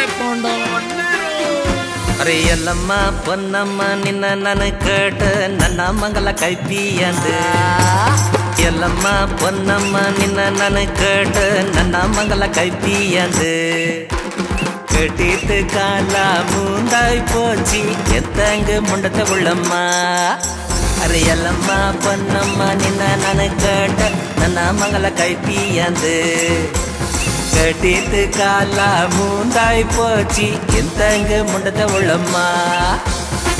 ಅರೆ ಎಲ್ಲಮ್ಮ ಪೊನ್ನಮ್ಮ ನಿನ್ನ ನಾನು ಕೇಟ ನನ್ನ ಮಂಗಲ ಕೈಪಿಯಂದು ಎಲ್ಲಮ್ಮ ಪೊನ್ನಮ್ಮ ನಿನ್ನ ನಾನು ಕೇಟ ನನ್ನ ಮಂಗಲ ಕೈಪಿಯಂದು கட்டிட்டு காலா மூந்தாய் போச்சு எத்தங்க முண்டத்தை உள்ளம்மா அரை எல்லம்மா பொன்னம்மா நின்ன நானு கேட்ட நன்னா மங்கள கைப்பியந்து கட்டிட்டு காலா மூந்தாய் போச்சு எத்தங்க முண்டத்தை உள்ளம்மா